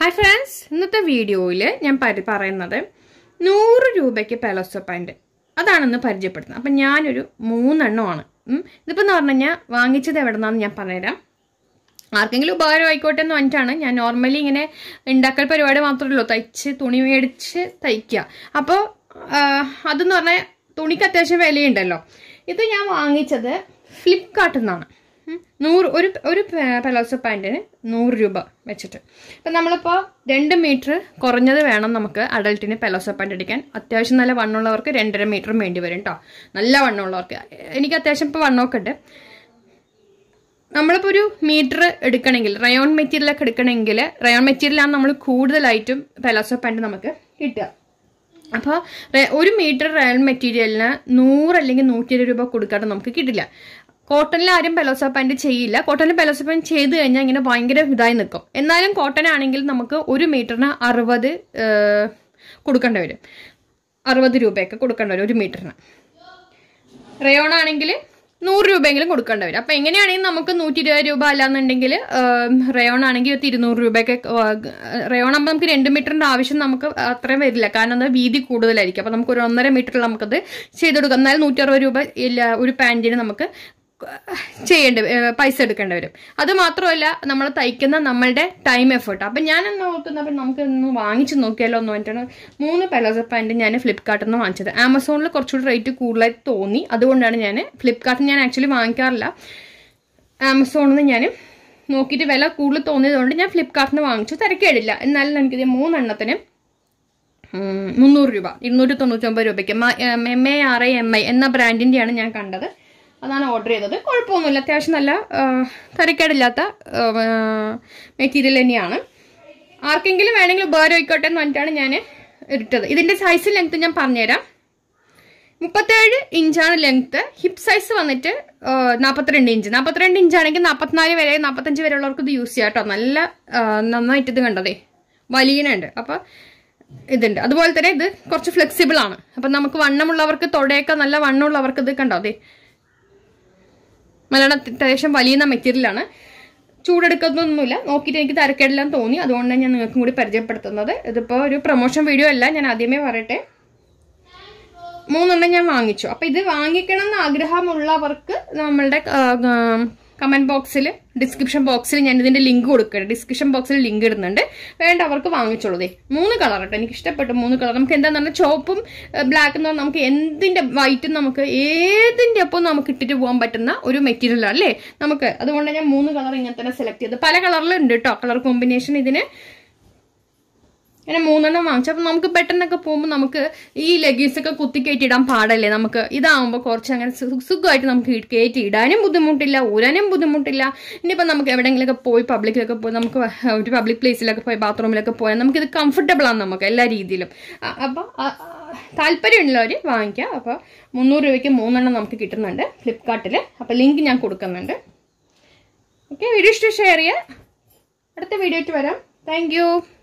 Hi friends ഇന്നത്തെ വീഡിയോയിൽ ഞാൻ പരി പറയുന്നത് നൂറ് രൂപയ്ക്ക് പെലോസോ പാൻറ് അതാണെന്ന് പരിചയപ്പെടുത്തുന്നത് അപ്പം ഞാനൊരു മൂന്നെണ്ണമാണ് ഉം. ഇതിപ്പോൾ എന്ന് പറഞ്ഞു കഴിഞ്ഞാൽ വാങ്ങിച്ചത് എവിടെ നിന്നാന്ന് ഞാൻ പറഞ്ഞുതരാം ആർക്കെങ്കിലും ഉപകാരം ആയിക്കോട്ടെ എന്ന് പറഞ്ഞിട്ടാണ് ഞാൻ നോർമലി ഇങ്ങനെ ഉണ്ടാക്കൽ പരിപാടി മാത്രമല്ലോ തയ്ച്ച് തുണി മേടിച്ച് തയ്ക്കുക അപ്പോൾ അതെന്ന് പറഞ്ഞാൽ തുണിക്ക് അത്യാവശ്യം വിലയുണ്ടല്ലോ ഇത് ഞാൻ വാങ്ങിച്ചത് ഫ്ലിപ്കാർട്ടിൽ നിന്നാണ് ഉം. നൂറ് ഒരു ഒരു പെലോസോ പാൻറ്റിന് നൂറ് രൂപ വെച്ചിട്ട് ഇപ്പം നമ്മളിപ്പോൾ രണ്ട് മീറ്റർ കുറഞ്ഞത് വേണം നമുക്ക് അഡൽട്ടിന് പെലോസോ പാൻറ് അടിക്കാൻ അത്യാവശ്യം നല്ല വണ്ണമുള്ളവർക്ക് രണ്ടര മീറ്ററും വേണ്ടി വരും കേട്ടോ നല്ല വണ്ണമുള്ളവർക്ക് എനിക്ക് അത്യാവശ്യം ഇപ്പോൾ വണ്ണമൊക്കെ ഉണ്ട് നമ്മളിപ്പോൾ ഒരു മീറ്റർ എടുക്കണമെങ്കിൽ റയോൺ മെറ്റീരിയലൊക്കെ എടുക്കണമെങ്കിൽ റയോൺ മെറ്റീരിയലാണ് നമ്മൾ കൂടുതലായിട്ടും പെലോസോ പാൻറ് നമുക്ക് കിട്ടുക അപ്പോൾ ഒരു മീറ്റർ റയോൺ മെറ്റീരിയലിന് നൂറ് അല്ലെങ്കിൽ നൂറ്റി ഇരുപത് രൂപ കൊടുക്കാതെ നമുക്ക് കിട്ടില്ല കോട്ടണിൽ ആരും പെലോസോ പാൻറ് ചെയ്യില്ല കോട്ടണിൽ പെലോസോ പാൻറ് ചെയ്ത് കഴിഞ്ഞാൽ ഇങ്ങനെ ഭയങ്കര ഇതായി നിൽക്കും എന്നാലും കോട്ടൺ ആണെങ്കിൽ നമുക്ക് ഒരു മീറ്ററിന് അറുപത് കൊടുക്കേണ്ടി വരും അറുപത് രൂപയൊക്കെ കൊടുക്കേണ്ടി വരും ഒരു മീറ്ററിന് റയോൺ ആണെങ്കിൽ നൂറ് രൂപയെങ്കിലും കൊടുക്കേണ്ടി വരും അപ്പം എങ്ങനെയാണെങ്കിൽ നമുക്ക് നൂറ്റി ഇരുപത് രൂപ അല്ലാന്നുണ്ടെങ്കിൽ റയോൺ ആണെങ്കിൽ ഒരു ഇരുന്നൂറ് രൂപയൊക്കെ റയോൺ ആകുമ്പോൾ നമുക്ക് രണ്ട് മീറ്ററിൻ്റെ ആവശ്യം നമുക്ക് അത്രയും വരില്ല കാരണം അത് വീതി കൂടുതലായിരിക്കും അപ്പം നമുക്ക് ഒരു ഒന്നര മീറ്ററിൽ നമുക്കത് ചെയ്ത് കൊടുക്കാം എന്നാലും നൂറ്ററുപത് രൂപ ഇല്ല ഒരു പാൻറ്റിന് നമുക്ക് ചെയ്യേണ്ടി പൈസ എടുക്കേണ്ടി വരും അത് മാത്രമല്ല നമ്മൾ തയ്ക്കുന്ന നമ്മളുടെ ടൈം എഫേർട്ട് അപ്പം ഞാൻ എന്ന് ഓർക്കുന്നത് അപ്പം നമുക്ക് ഒന്ന് വാങ്ങിച്ച് നോക്കിയാലോ എന്ന് പറഞ്ഞിട്ടാണ് മൂന്ന് പെലോസോ പാൻറ്റ് ഞാൻ ഫ്ലിപ്കാർട്ടിൽ നിന്ന് വാങ്ങിച്ചത് ആമസോണിൽ കുറച്ചുകൂടി റേറ്റ് കൂടുതലായി തോന്നി അതുകൊണ്ടാണ് ഞാൻ ഫ്ലിപ്കാർട്ടിൽ ഞാൻ ആക്ച്വലി വാങ്ങിക്കാറില്ല ആമസോണിൽ നിന്ന് ഞാൻ നോക്കിയിട്ട് വില കൂടുതൽ തോന്നിയതുകൊണ്ട് ഞാൻ ഫ്ലിപ്കാർട്ടിൽ നിന്ന് വാങ്ങിച്ചു തിരക്കേടില്ല എന്നാലും എനിക്കിത് മൂന്നെണ്ണത്തിന് മുന്നൂറ് രൂപ ഇരുന്നൂറ്റി തൊണ്ണൂറ്റൊമ്പത് രൂപയ്ക്ക് M A R I M I എന്ന ബ്രാൻഡിൻ്റെയാണ് ഞാൻ കണ്ടത് അതാണ് ഓർഡർ ചെയ്തത് കുഴപ്പമൊന്നുമില്ല അത്യാവശ്യം നല്ല തരക്കേടില്ലാത്ത മെറ്റീരിയൽ തന്നെയാണ് ആർക്കെങ്കിലും വേണമെങ്കിൽ ഉപകാരം ആയിക്കോട്ടെ എന്ന് പറഞ്ഞിട്ടാണ് ഞാൻ ഇട്ടത് ഇതിൻ്റെ സൈസ് ലെങ്ത് ഞാൻ പറഞ്ഞുതരാം മുപ്പത്തേഴ് ഇഞ്ചാണ് ലെങ്ത് ഹിപ്പ് സൈസ് വന്നിട്ട് നാൽപ്പത്തിരണ്ട് ഇഞ്ച് നാൽപ്പത്തിരണ്ട് ഇഞ്ചാണെങ്കിൽ നാൽപ്പത്തിനാല് വരെ നാൽപ്പത്തഞ്ച് വരെ ഉള്ളവർക്ക് ഇത് യൂസ് ചെയ്യാം കേട്ടോ നല്ല നന്നായിട്ട് ഇത് കണ്ടതേ വലിയനുണ്ട് അപ്പോൾ ഇതുണ്ട് അതുപോലെ തന്നെ ഇത് കുറച്ച് ഫ്ലെക്സിബിൾ ആണ് അപ്പം നമുക്ക് വണ്ണമുള്ളവർക്ക് തൊടയൊക്കെ നല്ല വണ്ണമുള്ളവർക്ക് ഇത് കണ്ടോ അതെ നല്ലോണം അത്യാവശ്യം വലിയ മെറ്റീരിയലാണ് ചൂടെടുക്കുന്നൊന്നുമില്ല നോക്കിയിട്ട് എനിക്ക് തരക്കേടില്ലാൻ തോന്നി അതുകൊണ്ടാണ് ഞാൻ നിങ്ങൾക്കും കൂടി പരിചയപ്പെടുത്തുന്നത് ഇതിപ്പോൾ ഒരു പ്രൊമോഷൻ വീഡിയോ അല്ല ഞാൻ ആദ്യമേ പറയട്ടെ മൂന്നെണ്ണം ഞാൻ വാങ്ങിച്ചു അപ്പം ഇത് വാങ്ങിക്കണം എന്ന് ആഗ്രഹമുള്ളവർക്ക് നമ്മളുടെ കമൻറ്റ് ബോക്സിൽ ഡിസ്ക്രിപ്ഷൻ ബോക്സിൽ ഞാൻ ഇതിൻ്റെ ലിങ്ക് കൊടുക്കുന്നുണ്ട് ഡിസ്ക്രിപ്ഷൻ ബോക്സിൽ ലിങ്ക് ഇടുന്നുണ്ട് വേണ്ടവർക്ക് വാങ്ങിച്ചോളൂ മൂന്ന് കളർ കേട്ടോ എനിക്ക് ഇഷ്ടപ്പെട്ടു മൂന്ന് കളർ നമുക്ക് എന്താന്ന് പറഞ്ഞാൽ ചോപ്പും ബ്ലാക്ക് എന്ന് പറഞ്ഞാൽ നമുക്ക് എന്തിൻ്റെ വൈറ്റും നമുക്ക് ഏതിൻ്റെ ഒപ്പം നമുക്ക് ഇട്ടിട്ട് പോകാൻ പറ്റുന്ന ഒരു മെറ്റീരിയൽ അല്ലേ നമുക്ക് അതുകൊണ്ട് ഞാൻ മൂന്ന് കളർ ഇങ്ങനെ തന്നെ സെലക്ട് ചെയ്ത് പല കളറിലുണ്ട് കേട്ടോ കളർ കോമ്പിനേഷൻ ഇതിന് അങ്ങനെ മൂന്നെണ്ണം വാങ്ങിച്ചു അപ്പം നമുക്ക് പെട്ടെന്നൊക്കെ പോകുമ്പോൾ നമുക്ക് ഈ ലെഗീൻസ് ഒക്കെ കുത്തി കയറ്റി ഇടാൻ പാടല്ലേ നമുക്ക് ഇതാവുമ്പോൾ കുറച്ച് അങ്ങനെ സുഖമായിട്ട് നമുക്ക് കയറ്റി ഇടാനും ബുദ്ധിമുട്ടില്ല ഊരാനും ബുദ്ധിമുട്ടില്ല ഇനിയിപ്പോൾ നമുക്ക് എവിടെയെങ്കിലുമൊക്കെ പോയി പബ്ലിക്കിലൊക്കെ പോയി നമുക്ക് ഒരു പബ്ലിക് പ്ലേസിലൊക്കെ പോയി ബാത്റൂമിലൊക്കെ പോയാൽ നമുക്കിത് കംഫർട്ടബിൾ ആണ് നമുക്ക് എല്ലാ രീതിയിലും അപ്പോൾ താല്പര്യമുള്ളവർ വാങ്ങിക്കുക അപ്പോൾ മുന്നൂറ് രൂപയ്ക്ക് മൂന്നെണ്ണം നമുക്ക് കിട്ടുന്നുണ്ട് ഫ്ലിപ്കാർട്ടിൽ അപ്പോൾ ലിങ്ക് ഞാൻ കൊടുക്കുന്നുണ്ട് ഓക്കെ വീഡിയോ ഇഷ്ടം ഷെയർ ചെയ്യുക അടുത്ത വീഡിയോ ആയിട്ട് വരാം താങ്ക്